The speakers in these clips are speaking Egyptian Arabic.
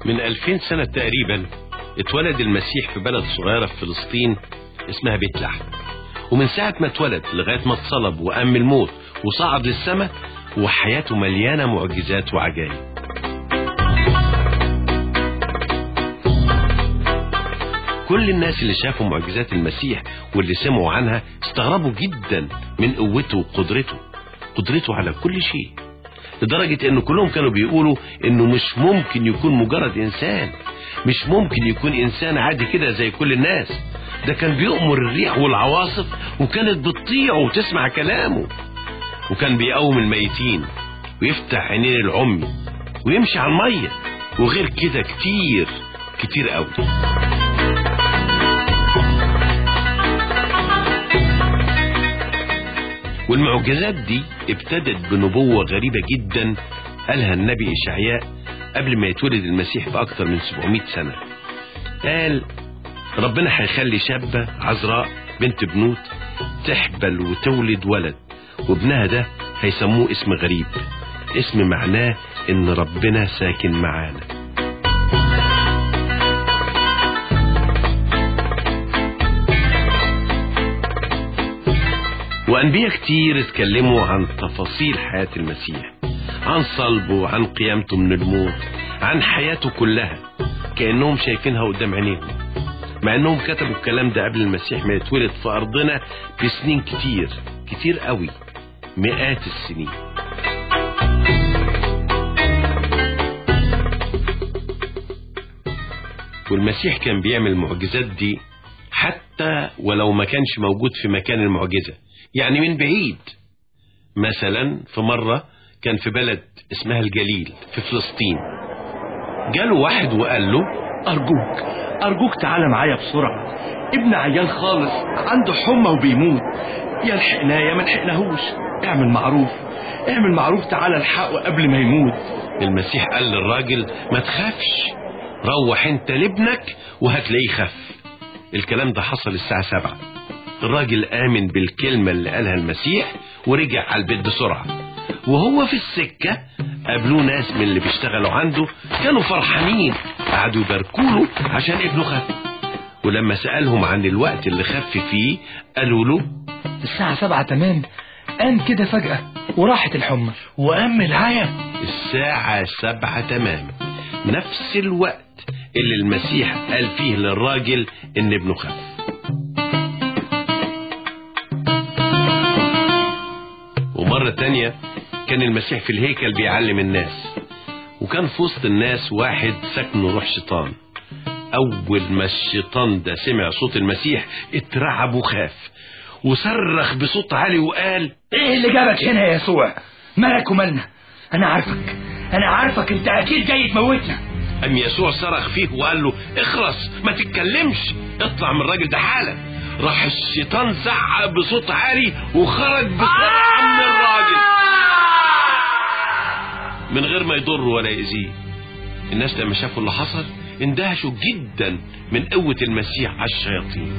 من 2000 سنة تقريبا اتولد المسيح في بلد صغيرة في فلسطين اسمها بيت لحم ومن ساعة ما اتولد لغاية ما اتصلب وقام الموت وصعد للسماء وحياته مليانة معجزات وعجائب كل الناس اللي شافوا معجزات المسيح واللي سمعوا عنها استغربوا جدا من قوته وقدرته قدرته على كل شيء لدرجة ان كلهم كانوا بيقولوا انه مش ممكن يكون مجرد انسان مش ممكن يكون انسان عادي كده زي كل الناس ده كان بيأمر الريح والعواصف وكانت بتطيع وتسمع كلامه وكان بيقوم الميتين ويفتح عينين العمي ويمشي على المية وغير كده كتير كتير قوي والمعجزات دي ابتدت بنبوة غريبة جدا قالها النبي إشعياء قبل ما يتولد المسيح بأكتر من 700 سنة قال ربنا هيخلي شابة عذراء بنت بنوت تحبل وتولد ولد وابنها ده هيسموه اسم غريب اسم معناه ان ربنا ساكن معانا وأنبياء كتير اتكلموا عن تفاصيل حياة المسيح عن صلبه عن قيامته من الموت عن حياته كلها كأنهم شايفينها قدام عينيهم مع انهم كتبوا الكلام ده قبل المسيح ما يتولد في ارضنا بسنين كتير كتير قوي مئات السنين والمسيح كان بيعمل المعجزات دي حتى ولو ما كانش موجود في مكان المعجزة يعني من بعيد مثلا في مرة كان في بلد اسمها الجليل في فلسطين جاله واحد وقال له أرجوك أرجوك تعالى معايا بسرعة ابن عيان خالص عنده حمى وبيموت يا لحقناه يا ما لحقناهوش اعمل معروف اعمل معروف تعالى الحقه قبل ما يموت المسيح قال للراجل ما تخافش روح انت لابنك وهتلاقيه خف الكلام ده حصل الساعة سبعة الراجل آمن بالكلمة اللي قالها المسيح ورجع على البيت بسرعة وهو في السكة قابلوه ناس من اللي بيشتغلوا عنده كانوا فرحانين قعدوا يباركوا له عشان ابنه خف ولما سألهم عن الوقت اللي خف فيه قالوا له الساعة سبعة تمام قام كده فجأة وراحت الحمى وقام العيا الساعة سبعة تمام نفس الوقت اللي المسيح قال فيه للراجل ان ابنه خف ومرة تانية كان المسيح في الهيكل بيعلم الناس وكان في وسط الناس واحد سكنه روح شيطان أول ما الشيطان ده سمع صوت المسيح اترعب وخاف وصرخ بصوت عالي وقال ايه اللي جابك هنا يا يسوع مالك ومالنا انا عارفك انا عارفك انت اكيد جاي تموتنا أم يسوع صرخ فيه وقال له اخرس ما تتكلمش اطلع من الراجل ده حالا راح الشيطان زعق بصوت عالي وخرج بسرعة من الراجل من غير ما يضره ولا يأذيه الناس لما شافوا اللي حصل اندهشوا جدا من قوة المسيح على الشياطين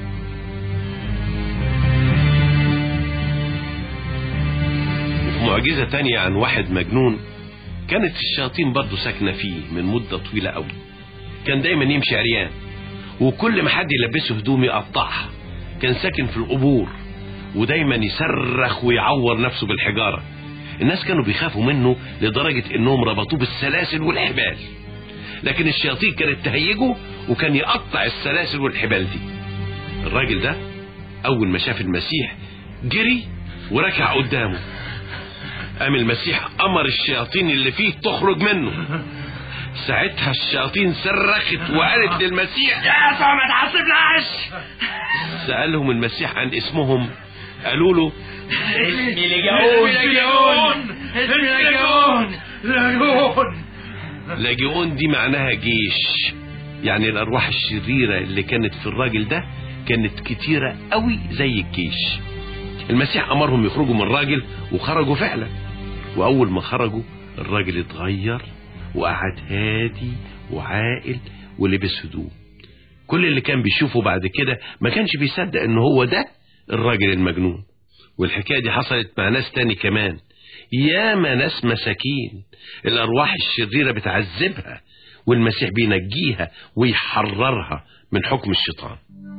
وفي معجزة تانية عن واحد مجنون كانت الشياطين برضه ساكنة فيه من مدة طويلة قوي كان دايما يمشي عريان وكل ما حد يلبسه هدوم يقطعها كان ساكن في القبور ودايما يصرخ ويعور نفسه بالحجارة الناس كانوا بيخافوا منه لدرجة انهم ربطوه بالسلاسل والحبال لكن الشياطين كانت تهيجه وكان يقطع السلاسل والحبال دي الراجل ده اول ما شاف المسيح جري وركع قدامه قام المسيح امر الشياطين اللي فيه تخرج منه ساعتها الشياطين صرخت وقالت للمسيح يا يسوع ما تعصبناش سألهم المسيح عن اسمهم قالوا له اسمي لجاون لجاون اسمي لجاون لجاون لاجئون دي معناها جيش يعني الأرواح الشريرة اللي كانت في الراجل ده كانت كتيرة قوي زي الجيش المسيح أمرهم يخرجوا من الراجل وخرجوا فعلا وأول ما خرجوا الراجل اتغير وقعد هادي وعاقل ولبس هدوم كل اللي كان بيشوفه بعد كده ما كانش بيصدق ان هو ده الراجل المجنون والحكاية دي حصلت مع ناس تاني كمان ياما ناس مساكين الأرواح الشريرة بتعذبها والمسيح بينجيها ويحررها من حكم الشيطان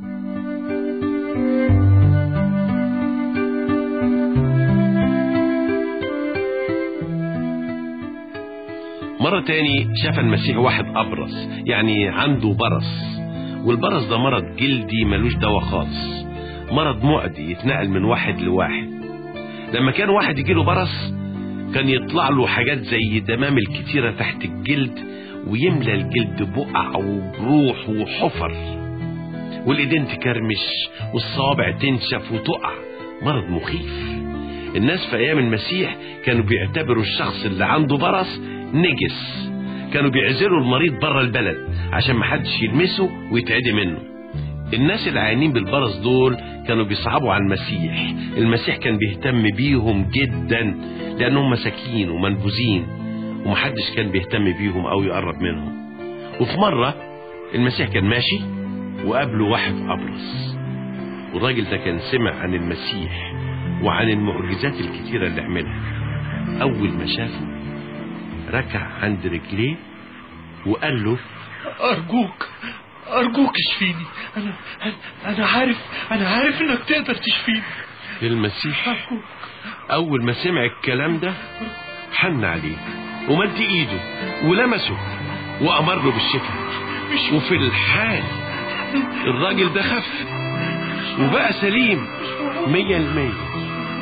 مرة تاني شاف المسيح واحد أبرص يعني عنده برص والبرص ده مرض جلدي ملوش دواء خالص مرض معدي يتنقل من واحد لواحد لما كان واحد يجيله برص كان يطلع له حاجات زي دمامل كتيرة تحت الجلد ويملى الجلد بقع وجروح وحفر والايدين تكرمش والصوابع تنشف وتقع مرض مخيف الناس في ايام المسيح كانوا بيعتبروا الشخص اللي عنده برص نجس كانوا بيعزلوا المريض بره البلد عشان محدش يلمسه ويتعدي منه الناس العيانين بالبرص دول كانوا بيصعبوا على المسيح المسيح كان بيهتم بيهم جدا لانهم مساكين ومنبوذين ومحدش كان بيهتم بيهم او يقرب منهم وفي مرة المسيح كان ماشي وقابله واحد أبرص والراجل ده كان سمع عن المسيح وعن المعجزات الكتيرة اللي عملها أول ما شافه ركع عند رجليه وقال له أرجوك أرجوك اشفيني أنا أنا- أنا عارف أنا عارف إنك تقدر تشفيني المسيح أرجوك أول ما سمع الكلام ده حن عليه ومد إيده ولمسه وأمر له بالشفاء مش وفي الحال الراجل ده خف وبقى سليم مية المية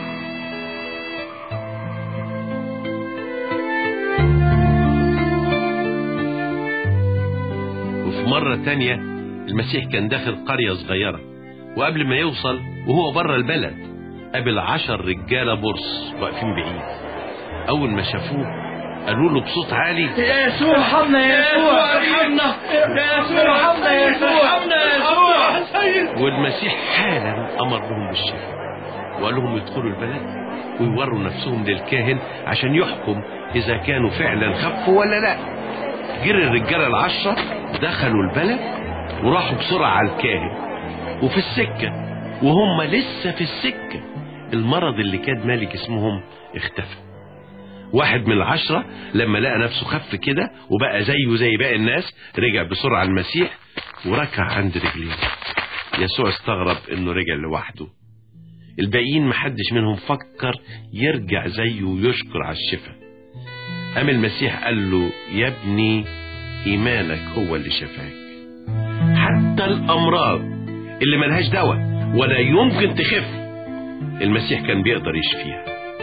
وفي مرة تانية المسيح كان داخل قرية صغيرة وقبل ما يوصل وهو بره البلد قابل عشر رجالة برص واقفين بعيد أول ما شافوه قالوا له بصوت عالي يا يسوع ارحمنا يا يسوع ارحمنا يا يسوع ارحمنا يا يسوع ارحمنا يا يسوع والمسيح حالا امر لهم بالشفاء وقال لهم يدخلوا البلد ويوروا نفسهم للكاهن عشان يحكم اذا كانوا فعلا خفوا ولا لا جري الرجاله العشره دخلوا البلد وراحوا بسرعه على الكاهن وفي السكه وهم لسه في السكه المرض اللي كان مالي جسمهم اختفى واحد من العشرة لما لقى نفسه خف كده وبقى زيه زي باقي الناس رجع بسرعة المسيح وركع عند رجليه يسوع استغرب انه رجع لوحده الباقيين محدش منهم فكر يرجع زيه ويشكر على الشفاء قام المسيح قال له يا ابني ايمانك هو اللي شفاك حتى الامراض اللي ملهاش دواء ولا يمكن تخف المسيح كان بيقدر يشفيها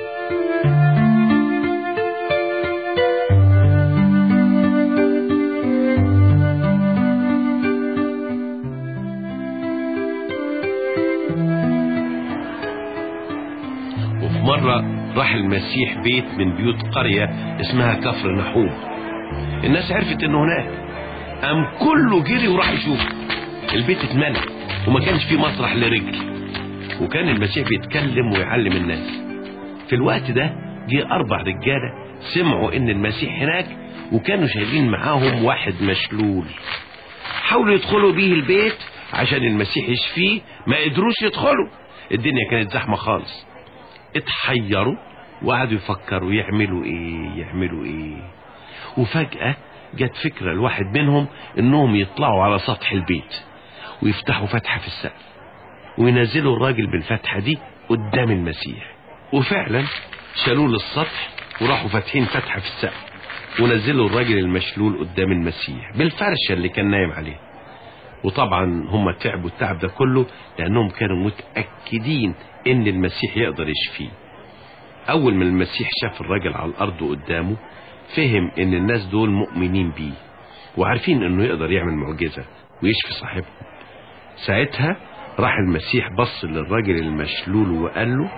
وفي مرة راح المسيح بيت من بيوت قرية اسمها كفر نحوم الناس عرفت انه هناك قام كله جري وراح يشوف البيت اتملى وما كانش فيه مسرح لرجل وكان المسيح بيتكلم ويعلم الناس في الوقت ده جه أربع رجالة سمعوا إن المسيح هناك وكانوا شايلين معاهم واحد مشلول حاولوا يدخلوا بيه البيت عشان المسيح يشفيه ما قدروش يدخلوا الدنيا كانت زحمة خالص اتحيروا وقعدوا يفكروا يعملوا ايه يعملوا ايه وفجأة جت فكرة الواحد منهم انهم يطلعوا على سطح البيت ويفتحوا فتحة في السقف وينزلوا الراجل بالفتحة دي قدام المسيح وفعلا شالوه للسطح وراحوا فاتحين فتحة في السقف ونزلوا الراجل المشلول قدام المسيح بالفرشة اللي كان نايم عليها وطبعا هم تعبوا التعب ده كله لانهم كانوا متاكدين ان المسيح يقدر يشفيه اول ما المسيح شاف الراجل على الارض قدامه فهم ان الناس دول مؤمنين بيه وعارفين انه يقدر يعمل معجزه ويشفي صاحبهم ساعتها راح المسيح بص للراجل المشلول وقال له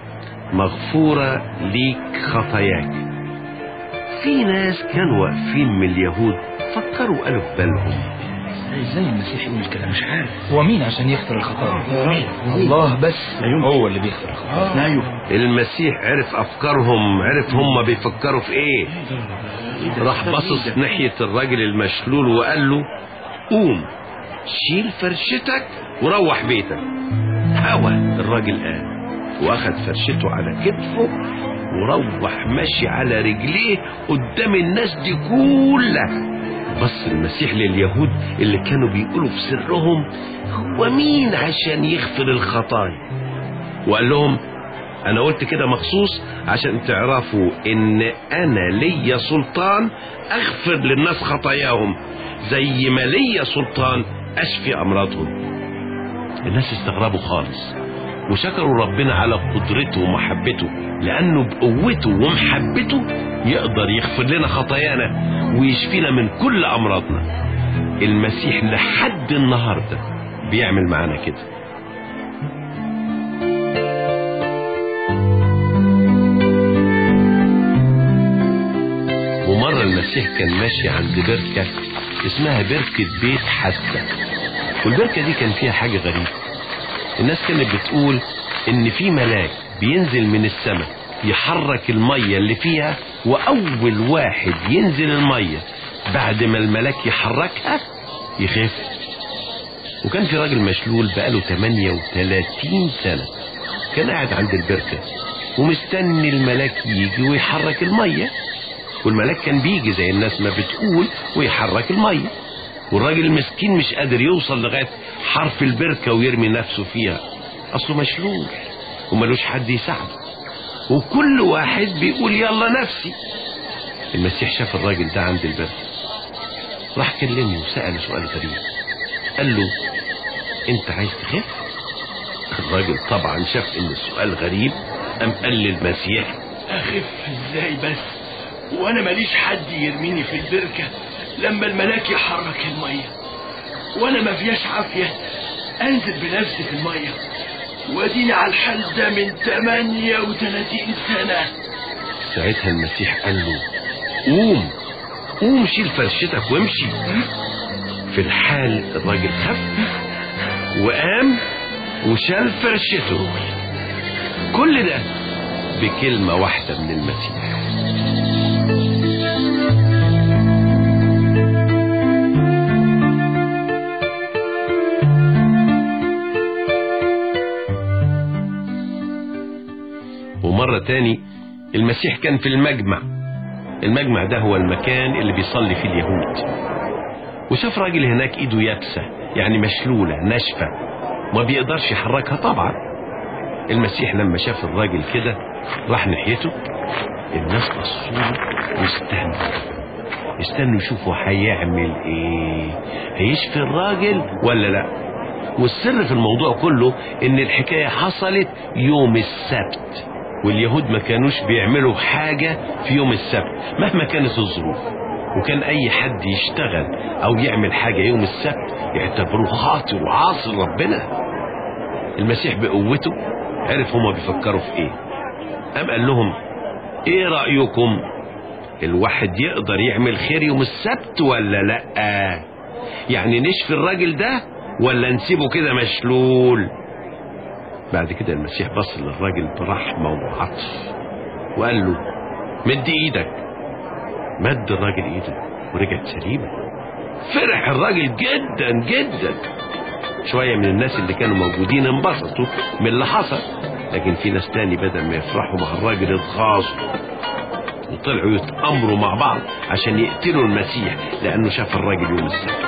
مغفوره ليك خطاياك في ناس كانوا واقفين من اليهود فكروا قالوا في بالهم ازاي المسيح يقول كده مش عارف هو مين عشان يغفر الخطايا الله بس هو اللي بيغفر الخطايا ايوه المسيح عرف افكارهم عرف هم بيفكروا في ايه راح بصص ناحية الراجل المشلول وقال له قوم شيل فرشتك وروح بيتك هوى الراجل قام واخد فرشته على كتفه وروح ماشي على رجليه قدام الناس دي كلها بص المسيح لليهود اللي كانوا بيقولوا في سرهم هو مين عشان يغفر الخطايا وقال لهم انا قلت كده مخصوص عشان تعرفوا ان انا ليا سلطان اغفر للناس خطاياهم زي ما ليا سلطان اشفي امراضهم الناس استغربوا خالص وشكروا ربنا على قدرته ومحبته لانه بقوته ومحبته يقدر يغفر لنا خطايانا ويشفينا من كل امراضنا المسيح لحد النهارده بيعمل معانا كده ومرة المسيح كان ماشي عند بركة اسمها بركة بيت حسة والبركة دي كان فيها حاجة غريبة الناس كانت بتقول ان في ملاك بينزل من السماء يحرك المية اللي فيها واول واحد ينزل المية بعد ما الملاك يحركها يخف وكان في راجل مشلول بقاله 38 سنة كان قاعد عند البركة ومستني الملاك يجي ويحرك المية والملاك كان بيجي زي الناس ما بتقول ويحرك المية والراجل المسكين مش قادر يوصل لغاية حرف البركة ويرمي نفسه فيها أصله مشلول وملوش حد يساعده وكل واحد بيقول يلا نفسي المسيح شاف الراجل ده عند البركة راح كلمه وسأله سؤال غريب قال له انت عايز تخف الراجل طبعا شاف ان السؤال غريب قام قال للمسيح اخف ازاي بس وانا ماليش حد يرميني في البركة لما الملاك يحرك المية وانا ما فياش عافية انزل بنفسي في المية واديني على الحال ده من 38 سنة ساعتها المسيح قال له قوم قوم شيل فرشتك وامشي في الحال الراجل خف وقام وشال فرشته كل ده بكلمة واحدة من المسيح ومرة تاني المسيح كان في المجمع المجمع ده هو المكان اللي بيصلي فيه اليهود وشاف راجل هناك ايده يابسة يعني مشلولة ناشفة ما بيقدرش يحركها طبعا المسيح لما شاف الراجل كده راح ناحيته الناس بصوا واستنوا استنوا يشوفوا هيعمل ايه هيشفي الراجل ولا لا والسر في الموضوع كله ان الحكاية حصلت يوم السبت واليهود ما كانوش بيعملوا حاجة في يوم السبت مهما كانت الظروف وكان اي حد يشتغل او يعمل حاجة يوم السبت يعتبروه خاطر وعاصي ربنا المسيح بقوته عرف هما بيفكروا في ايه قام قال لهم ايه رأيكم الواحد يقدر يعمل خير يوم السبت ولا لا يعني نشفي الراجل ده ولا نسيبه كده مشلول بعد كده المسيح بص للراجل برحمة وعطف وقال له مد ايدك مد الراجل ايده ورجعت سليمة فرح الراجل جدا جدا شوية من الناس اللي كانوا موجودين انبسطوا من اللي حصل لكن في ناس تاني بدل ما يفرحوا مع الراجل اتغاظوا وطلعوا يتأمروا مع بعض عشان يقتلوا المسيح لأنه شاف الراجل يوم السبت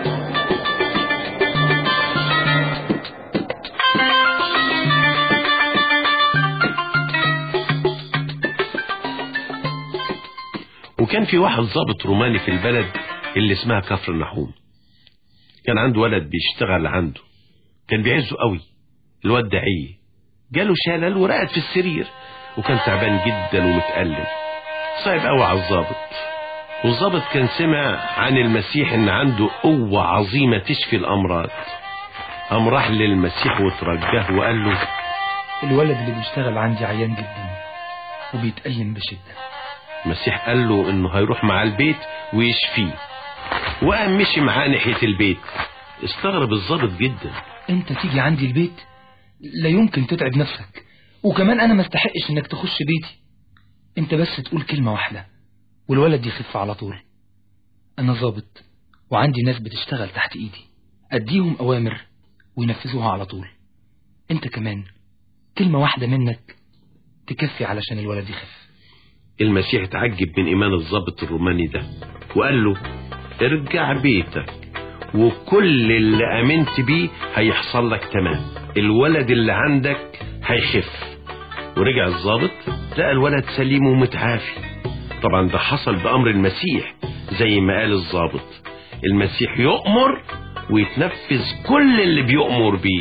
وكان في واحد ضابط روماني في البلد اللي اسمها كفر النحوم كان عنده ولد بيشتغل عنده كان بيعزه قوي الواد ده عيه جاله شلل ورقد في السرير وكان تعبان جدا ومتألم صعب قوي على الضابط والضابط كان سمع عن المسيح ان عنده قوة عظيمة تشفي الامراض قام راح للمسيح وترجاه وقال له الولد اللي بيشتغل عندي عيان جدا وبيتألم بشدة المسيح قال له انه هيروح مع البيت ويشفيه وقام مشي معاه ناحية البيت استغرب الضابط جدا انت تيجي عندي البيت لا يمكن تتعب نفسك وكمان انا ما استحقش انك تخش بيتي انت بس تقول كلمة واحدة والولد يخف على طول انا ضابط وعندي ناس بتشتغل تحت ايدي اديهم اوامر وينفذوها على طول انت كمان كلمة واحدة منك تكفي علشان الولد يخف المسيح اتعجب من ايمان الضابط الروماني ده وقال له ارجع بيتك وكل اللي امنت بيه هيحصل لك تمام الولد اللي عندك هيخف ورجع الضابط لقى الولد سليم ومتعافي طبعا ده حصل بأمر المسيح زي ما قال الضابط المسيح يؤمر ويتنفذ كل اللي بيؤمر بيه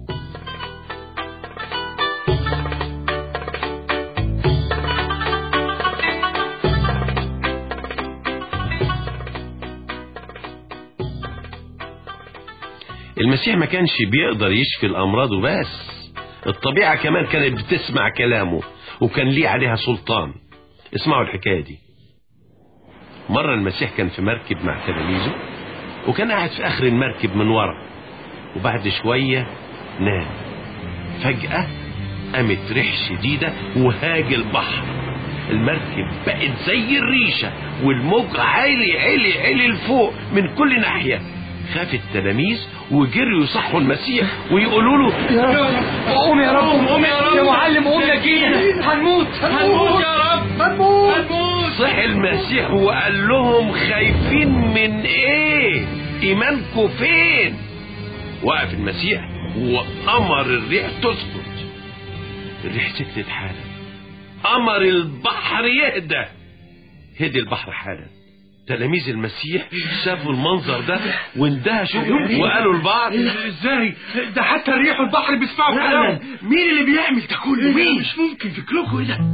المسيح ما كانش بيقدر يشفي الأمراض وبس الطبيعة كمان كانت بتسمع كلامه وكان ليه عليها سلطان اسمعوا الحكاية دي مرة المسيح كان في مركب مع تلاميذه وكان قاعد في آخر المركب من ورا وبعد شوية نام فجأة قامت ريح شديدة وهاج البحر المركب بقت زي الريشة والموج عالي عالي عالي لفوق من كل ناحية خاف التلاميذ وجروا يصحوا المسيح ويقولوا له يا رب قوم يا رب قوم يا رب يا معلم قوم نجينا هنموت هنموت يا رب هنموت صحي المسيح وقال لهم خايفين من ايه ايمانكم فين وقف المسيح وامر الريح تسكت الريح سكتت حالا امر البحر يهدى هدي البحر حالا تلاميذ المسيح شافوا المنظر ده واندهشوا وقالوا لبعض ازاي ده حتى الريح والبحر بيسمعوا كلامه مين اللي بيعمل ده كله مين مش ممكن فكركم ايه ده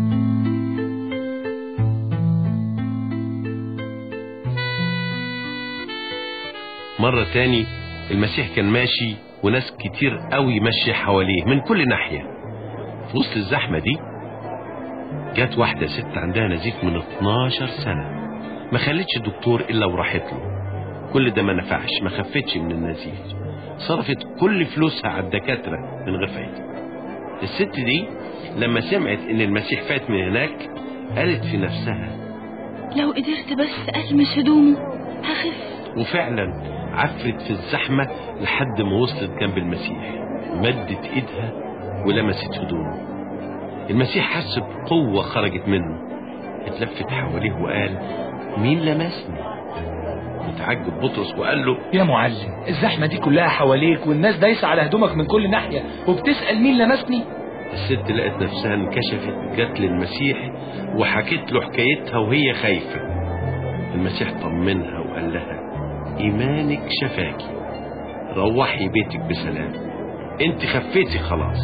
مرة تاني المسيح كان ماشي وناس كتير قوي ماشية حواليه من كل ناحية في وسط الزحمة دي جت واحدة ست عندها نزيف من 12 سنة ما خلتش الدكتور إلا وراحت له كل ده ما نفعش ما خفتش من النزيف صرفت كل فلوسها على الدكاترة من غير فايدة الست دي لما سمعت ان المسيح فات من هناك قالت في نفسها لو قدرت بس ألمس هدومه هخف وفعلا عفرت في الزحمة لحد ما وصلت جنب المسيح مدت ايدها ولمست هدومه المسيح حس بقوة خرجت منه اتلفت حواليه وقال مين لمسني اتعجب بطرس وقال له يا معلم الزحمة دي كلها حواليك والناس دايسة على هدومك من كل ناحية وبتسأل مين لمسني الست لقت نفسها انكشفت جت للمسيح وحكت له حكايتها وهي خايفة المسيح طمنها وقال لها إيمانك شفاكي روحي بيتك بسلام انت خفيتي خلاص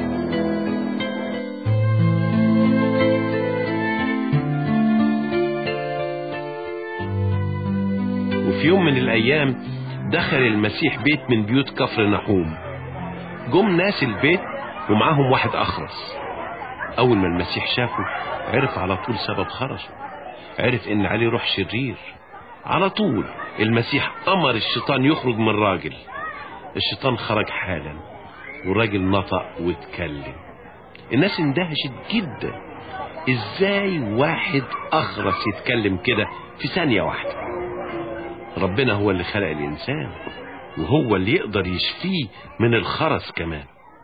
وفي يوم من الأيام دخل المسيح بيت من بيوت كفر نحوم جم ناس البيت ومعاهم واحد أخرس أول ما المسيح شافه عرف على طول سبب خرجه عرف إن عليه روح شرير على طول المسيح أمر الشيطان يخرج من الراجل الشيطان خرج حالا والراجل نطق واتكلم الناس اندهشت جدا ازاي واحد اخرس يتكلم كده في ثانية واحدة ربنا هو اللي خلق الانسان وهو اللي يقدر يشفيه من الخرس كمان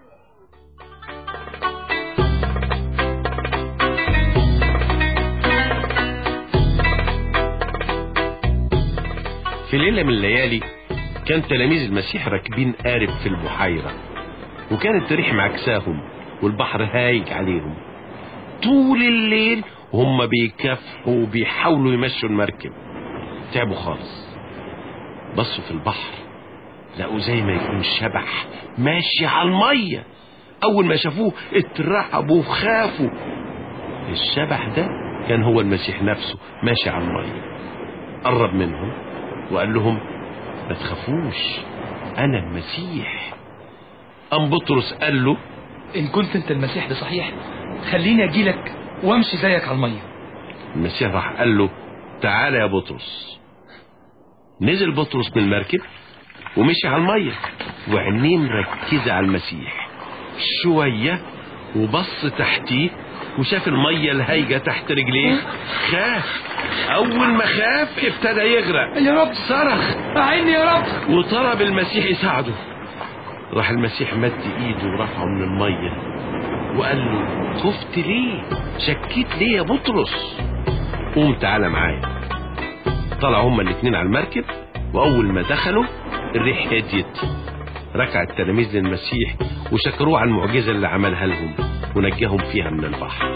في ليلة من الليالي كان تلاميذ المسيح راكبين قارب في البحيرة وكانت الريح معكساهم والبحر هايج عليهم طول الليل وهم بيكافحوا وبيحاولوا يمشوا المركب تعبوا خالص بصوا في البحر لقوا زي ما يكون شبح ماشي على المية أول ما شافوه اترعبوا وخافوا الشبح ده كان هو المسيح نفسه ماشي على المية قرب منهم وقال لهم ما تخافوش أنا المسيح أم بطرس قال له إن كنت أنت المسيح ده صحيح خليني أجيلك وأمشي زيك على المية المسيح راح قال له تعالى يا بطرس نزل بطرس من المركب ومشي على المية وعينيه مركزة على المسيح شوية وبص تحتيه وشاف المية الهايجة تحت رجليه خاف أول ما خاف ابتدى يغرق يا رب صرخ أعيني يا رب وطلب المسيح يساعده راح المسيح مد ايده ورفعه من المية وقال له خفت ليه شكيت ليه يا بطرس قوم تعالى معايا طلعوا هما الاتنين على المركب وأول ما دخلوا الريح هديت ركع التلاميذ للمسيح وشكروه على المعجزة اللي عملها لهم ونجاهم فيها من البحر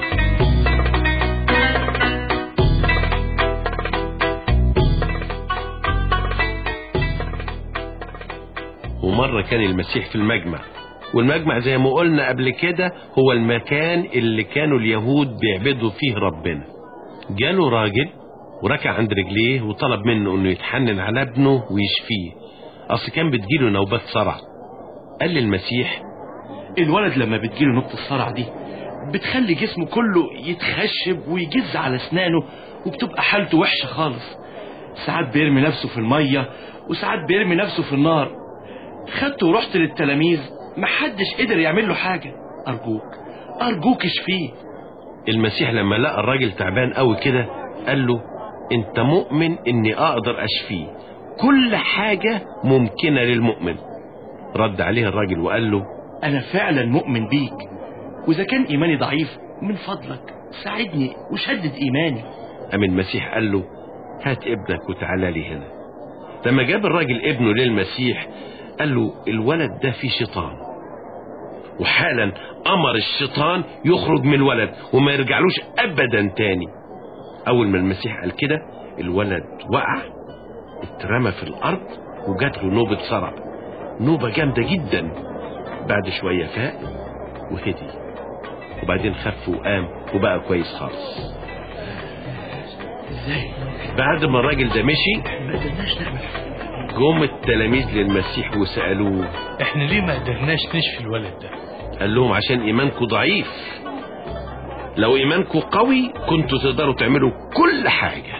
ومرة كان المسيح في المجمع والمجمع زي ما قلنا قبل كده هو المكان اللي كانوا اليهود بيعبدوا فيه ربنا جاله راجل وركع عند رجليه وطلب منه انه يتحنن على ابنه ويشفيه اصل كان بتجيله نوبات صرع قال للمسيح الولد لما بتجيله نقطة الصرع دي بتخلي جسمه كله يتخشب ويجز على اسنانه وبتبقى حالته وحشة خالص ساعات بيرمي نفسه في المية وساعات بيرمي نفسه في النار خدته ورحت للتلاميذ محدش قدر يعمل له حاجة أرجوك أرجوك اشفيه المسيح لما لقى الراجل تعبان قوي كده قال له انت مؤمن اني اقدر اشفيه كل حاجة ممكنة للمؤمن رد عليه الراجل وقال له أنا فعلا مؤمن بيك وإذا كان إيماني ضعيف من فضلك ساعدني وشدد إيماني قام المسيح قال له هات ابنك وتعالى لي هنا لما جاب الراجل ابنه للمسيح قال له الولد ده فيه شيطان وحالا امر الشيطان يخرج من الولد وما يرجعلوش ابدا تاني اول ما المسيح قال كده الولد وقع اترمى في الارض وجات له نوبة صرع نوبة جامدة جدا بعد شوية فاق وهدي وبعدين خف وقام وبقى كويس خالص ازاي بعد ما الراجل ده مشي ما قدرناش نعمل حاجة جم التلاميذ للمسيح وسألوه احنا ليه ما قدرناش نشفي الولد ده قال لهم عشان ايمانكم ضعيف لو ايمانكم قوي كنتوا تقدروا تعملوا كل حاجة